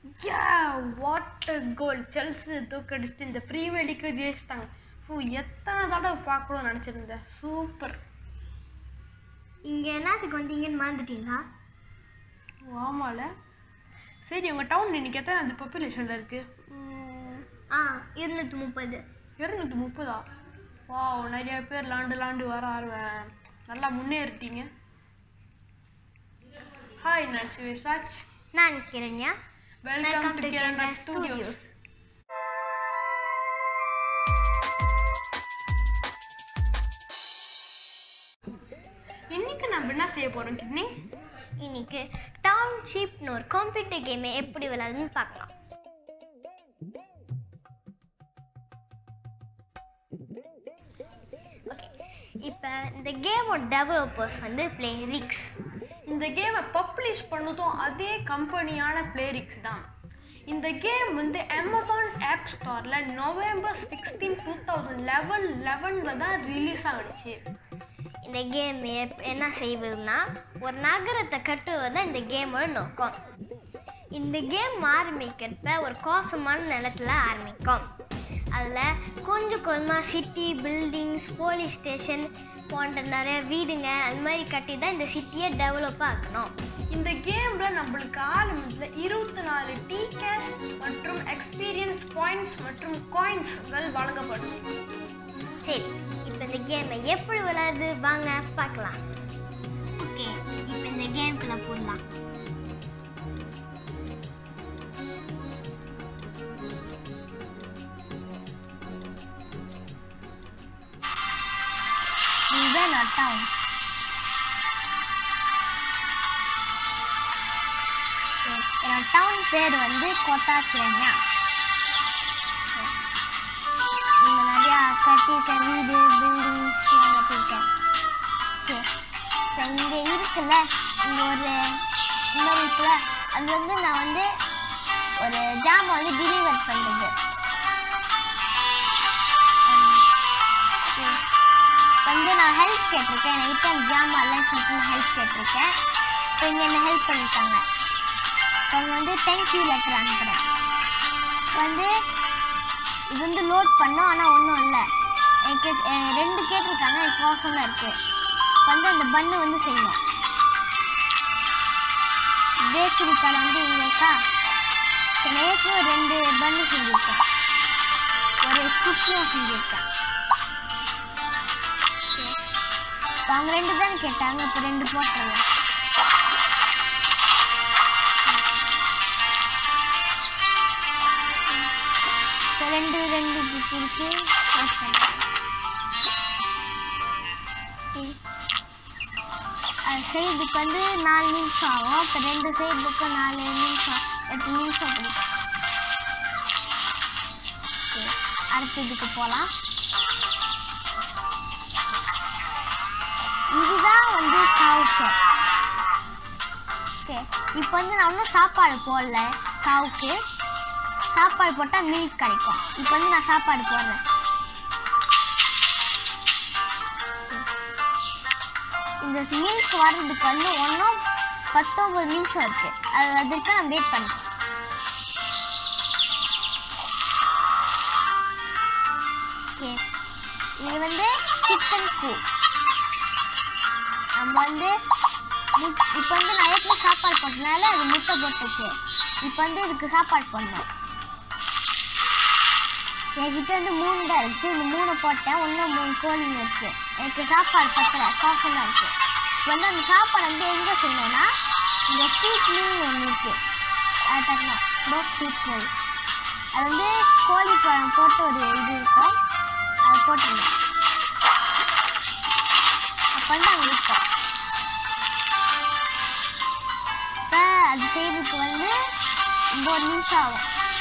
Yeah what goal Chelsea தூக்கடிச்சுட்டு இந்த premier leak ஜெயிச்சிட்டாங்க ஓ எத்தனை தடவை பார்க்கணும்னு நினச்சிருந்தேன் சூப்பர் இங்கே என்னத்துக்கு வந்தீங்கன்னு மறந்துட்டீங்களா ஆமால சரி உங்கள் டவுன் இன்னைக்கு எத்தனை அது பாப்புலேஷனில் இருக்கு ஆ இருநூற்றி முப்பது இருநூற்றி முப்பதா வா நிறைய பேர் லாண்டு லாண்டு வர ஆர்வம் நல்லா முன்னேறிட்டீங்க ஹாய் நான் சிவசாஜ் நான் கிரண்யா வெல்கம் டு கேரளா ஸ்டூடியோஸ் இன்னைக்கு நம்ம என்ன செய்ய போறோம் கிட்னி இன்னைக்கு டவுன்ஷிப்னு ஒரு கம்ப்யூட்டர் கேமை எப்படி விளையாடுன்னு பார்க்கலாம் ஓகே இப்போ இந்த கேமோட டெவலப்பர்ஸ் வந்து பிளே ரிக்ஸ் இந்த கேமை பப்ளிஷ் பண்ணதும் அதே கம்பெனியான பிளேரிக்ஸ் தான் இந்த கேம் வந்து அமேசான் ஆப் ஸ்டோரில் November sixteen two thousand eleven லெவனில் தான் ரிலீஸ் ஆகிடுச்சு இந்த கேம் என்ன செய்வதுன்னா ஒரு நகரத்தை கட்டுவது தான் இந்த கேமோட நோக்கம் இந்த கேம் ஆரம்பிக்கிறப்ப ஒரு கோசமான நிலத்துல ஆரம்பிக்கும் அதில் கொஞ்சம் கொஞ்சமாக சிட்டி பில்டிங்ஸ் போலீஸ் ஸ்டேஷன் போன்ற நிறைய வீடுங்க அது மாதிரி கட்டி தான் இந்த சிட்டியை டெவலப் ஆக்கணும் இந்த கேமில் நம்மளுக்கு ஆரம்பத்தில் இருபத்தி நாலு டீ கேஷ் மற்றும் எக்ஸ்பீரியன்ஸ் பாயிண்ட்ஸ் மற்றும் காயின்ஸ்கள் வழங்கப்படும் சரி இப்போ இந்த கேமை எப்படி விளையாடுது வாங்க பார்க்கலாம் ஓகே இப்போ இந்த கேம்குள்ள போடலாம் இதுதான் நான் டவுன் என்னோட டவுன் பேர் வந்து கோத்தா கிரண்யா இங்கே நிறையா கட்டியிருக்கேன் வீடு பில்டிங்ஸ் எல்லாம் கட்டியிருக்கேன் ஓகே இப்போ இங்கே இருக்குல்ல இங்கே ஒரு இந்த மாதிரி இருக்குல்ல அது வந்து நான் வந்து ஒரு ஜாமான் வந்து டெலிவர் பண்ணுறது வந்து நான் ஹெல்ப் கேட்டிருக்கேன் என்கிட்ட அந்த ஜாமான் எல்லாம் சொல்லிட்டு நான் ஹெல்ப் கேட்டிருக்கேன் இப்போ இங்கே என்ன ஹெல்ப் பண்ணியிருக்காங்க இப்போ அவங்க வந்து தேங்க்யூ லெட்டர் அனுப்புகிறேன் வந்து இது வந்து லோட் பண்ணோம் ஆனால் ஒன்றும் இல்லை எனக்கு அஹ் ரெண்டு கேட்டிருக்காங்க எனக்கு கோசம் தான் இருக்குது வந்து அந்த பண்ணு வந்து செய்யணும் பேக்கரி கடை வந்து இங்கே இருக்கா இப்போ நான் ஏற்கனவே ரெண்டு பண்ணு செஞ்சுருக்கேன் ஒரு குக்கியும் செஞ்சுருக்கேன் இப்போ அவங்க ரெண்டு தான் கேட்டாங்க இப்போ ரெண்டு போட்டுருங்க இப்போ ரெண்டு ரெண்டு புக் இருக்கு paste பண்ணிக்கலாம். ம். அது செய்யறதுக்கு வந்து நாலு நிமிஷம் ஆகும் இப்போ ரெண்டு செய்யறதுக்கு நாலு நிமிஷம் எட்டு நிமிஷம் பிடிக்கும் Okay. அடுத்ததுக்கு போகலாம் இதுதான் வந்து காவுசர் ஓகே இப்போ வந்து நான் இன்னும் சாப்பாடு போடல காவுக்கு சாப்பாடு போட்டால் மில்க் கிடைக்கும் இப்போ வந்து நான் சாப்பாடு போடுறேன் இந்த மில்க் வர்றதுக்கு வந்து ஒன்றும் பத்தொம்பது நிமிஷம் இருக்கு அது அதுக்கு நான் வெயிட் பண்ணுறேன் ஓகே இது வந்து சிக்கன் கூ நம்ம வந்து முட் இப்போ வந்து நான் ஏற்கனவே சாப்பாடு போட்டதுனால அது முட்டை போட்டுச்சு இப்போ வந்து இதுக்கு சாப்பாடு போடணும் என்கிட்ட வந்து மூணு தான் இருக்குது இந்த மூணு போட்டேன் இன்னும் மூணு கோழிங்க இருக்குது எனக்கு சாப்பாடு பத்தலை கோசம் தான் இருக்குது இப்போ வந்து அந்த சாப்பாடு வந்து எங்கே செய்யணும்னா இந்த ஃபீட் மில் ஒன்று இருக்குது அது தரணும் இதோ ஃபீட் மில் அது வந்து கோழி பழம் போட்டு ஒரு இது இருக்கும் அதை போட்டுருந்தேன் அப்போ வந்து அங்கே இருக்கும் இப்போ அது செய்யறதுக்கு வந்து ஒம்பது நிமிஷம் ஆகும்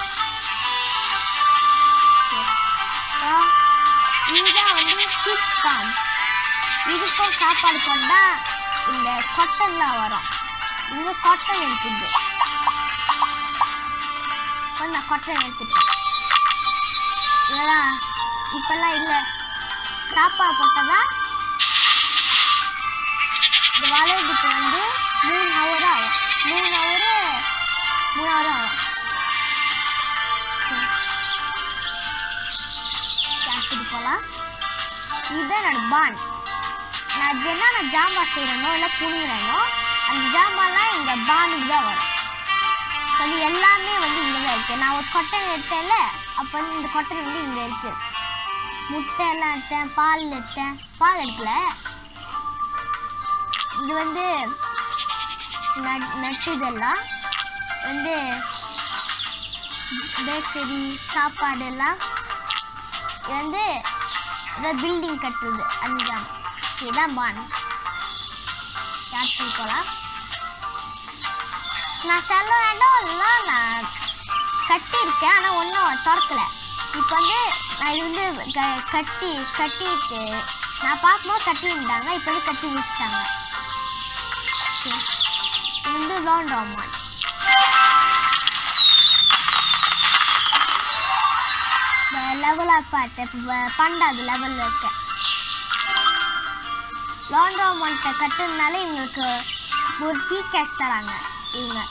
அப்புறம் இதுதான் வந்து ஷீட் ஃபார்ம் இதுக்கும் சாப்பாடு போட்டால் இந்த கொட்டன்லாம் வரும் இங்கே கொட்டன் இருக்குது இப்போ நான் கொட்டன் எடுத்துட்டேன் இதெல்லாம் இப்போல்லாம் இல்லை சாப்பாடு போட்டால் தான் இது வளர்றதுக்கு வந்து மூணு ஹவர் ஆகும் மூணு ஹவரு மூணு ஹவர் ஆகும் பான் நான் அது என்னென்ன ஜாமான் செய்கிறேனோ இல்லை புணுங்குறேனோ அந்த ஜாமான்லாம் இந்த பானுக்கு தான் வரும் சொல்லி எல்லாமே வந்து இங்கே தான் இருக்குது நான் ஒரு கொட்டை எடுத்தேன்ல அப்போ வந்து இந்த கொட்டை வந்து இங்கே இருக்குது முட்டை எல்லாம் எடுத்தேன் பால் எடுத்தேன் பால் எடுக்கல இது வந்து நட்- நட்டு இதெல்லாம் வந்து பேக்கரி சாப்பாடு எல்லாம் இது வந்து இதை பில்டிங் கட்டுறது அதுதான் இதுதான் பான் யாத்திரை போகலாம் நான் சில இடம்லாம் நான் கட்டியிருக்கேன் ஆனால் ஒன்றும் திறக்கல இப்போ வந்து நான் இது வந்து க- கட்டி கட்டிட்டு நான் பார்க்கும்போது கட்டியிருந்தாங்க இப்போ வந்து கட்டி முடிச்சிட்டாங்க Okay. இது வந்து லாண்ட்ராமான் லெவலாக பார்த்தேன் இப்போ பன்னெண்டாவது லெவலில் இருக்கேன் லாண்ட்ராமான்ட்ட கட்டுறதுனால எங்களுக்கு ஒரு டீ கேஷ் தராங்க இவங்க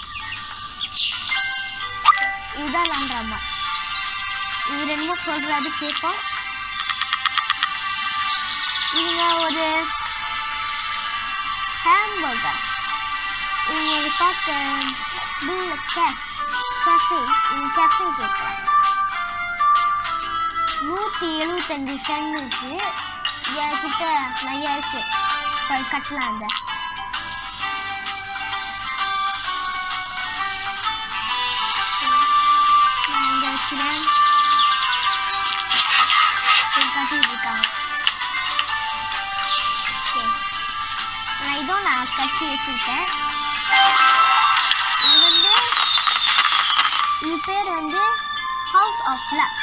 இதுதான் லாண்ட்ராமான் இவர் என்னமோ சொல்கிறாரு கேட்போம் இவங்க ஒரு ஹேம்பர்கர் இவங்க ஒரு பார்க்க பில் கேஃப் கேஃபே இவங்க கேஃபே கேட்குறாங்க நூற்றி எழுபத்தஞ்சு சென் இருக்கு என்கிட்ட நிறைய இருக்கு போய் கட்டலாம் அந்த நான் இங்க வைக்கிறேன் போய் கட்டிட்டு இருக்காங்க Okay. நான் இதோ நான் கட்டி வச்சிருக்கேன் இது வந்து இது பேர் வந்து house of luck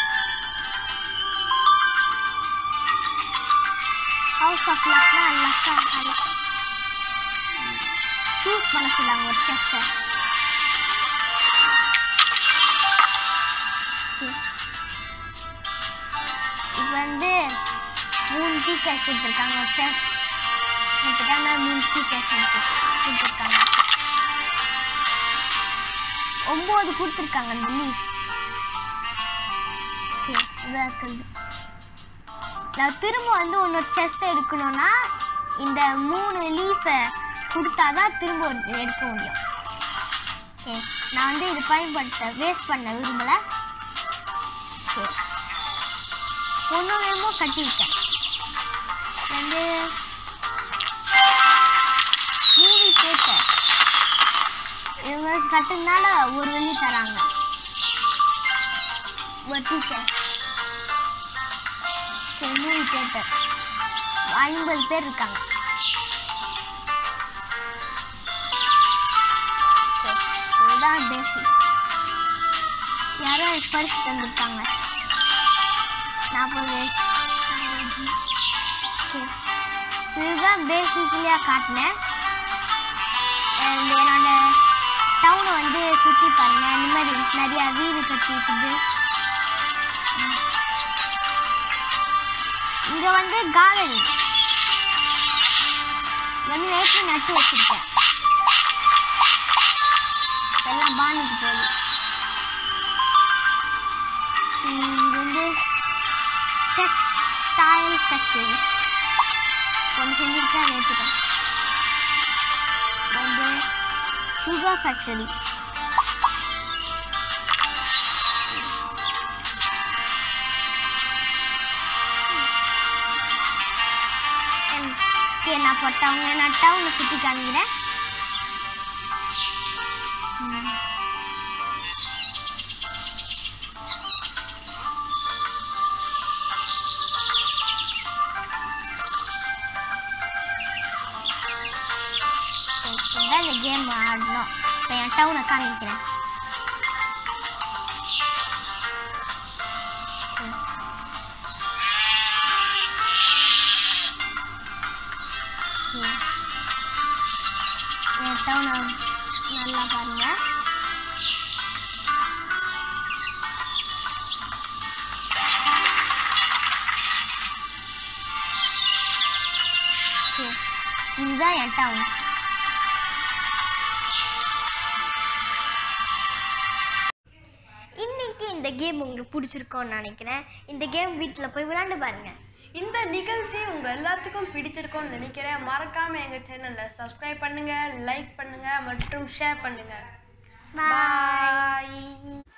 house of லக்னா லக்கா சூஸ் பண்ண சொல்லுவாங்க ஒரு செஸ்ட்டை இது வந்து மூணு டீ கேஸ் கொடுத்துருக்காங்க ஒரு செஸ் இப்போ தான் மூணு டீ கேஸ் கொடுத்துருக்காங்க ஒம்பது கொடுத்துருக்காங்க அந்த லீஃப் இதாக இருக்குது நான் திரும்ப வந்து உன்னோட செஸ்ட் எடுக்கணும்னா இந்த மூணு லீஃபை கொடுத்தா தான் திரும்ப ஒரு எடுக்க முடியும் ஓகே நான் வந்து இது பயன்படுத்த வேஸ்ட் பண்ண விரும்பலை ஓகே ஒன்று வேணுமோ கட்டியிருக்கேன் வந்து மூவி தேட்டர் இவங்க கட்டுனால ஒரு வெள்ளி தராங்க ஒரு டீச்சர் மூவி தேட்டர் ஐம்பது பேர் இருக்காங்க சரி, இதுதான் பேசிக் யாரோ எனக்கு பரிசு தந்திருக்காங்க நாற்பது சரி. இதுதான் பேசிக்லியாக காட்டினேன் And என்னோட டவுனை வந்து சுற்றி பாருங்க இந்த மாதிரி நிறையா வீடு கட்டி இருக்குது ம். இங்க வந்து கார்டன் வந்து நேற்று நட்டு வச்சிருக்கேன் எல்லாம் பானுக்கு போகுது ம், இது வந்து டெக்ஸ்டைல் ஃபேக்டரி ஒன்று செஞ்சுருக்கேன் அதை எடுத்துட்டேன் வந்து சுகர் ஃபேக்டரி ஓகே நான் போட்டவங்க நான் டவுனை சுற்றி காமிக்கிறேன் ம். இப்போதான் இந்த கேம் ஆடணும் இப்போ என் டவுனை காமிக்கிறேன் ம். ம். என் டவுனை நல்லா பாருங்க ம். இதுதான் என் டவுன் இன்னைக்கு இந்த கேம் உங்களுக்கு பிடிச்சிருக்கோன்னு நினைக்கிறேன் இந்த கேம் வீட்டில் போய் விளையாண்டு பாருங்க இந்த நிகழ்ச்சி உங்க எல்லாத்துக்கும் பிடிச்சிருக்கும்னு நினைக்கிறேன் மறக்காம எங்க சேனலை சப்ஸ்கிரைப் பண்ணுங்க லைக் பண்ணுங்க மற்றும் ஷேர் பண்ணுங்க பாய்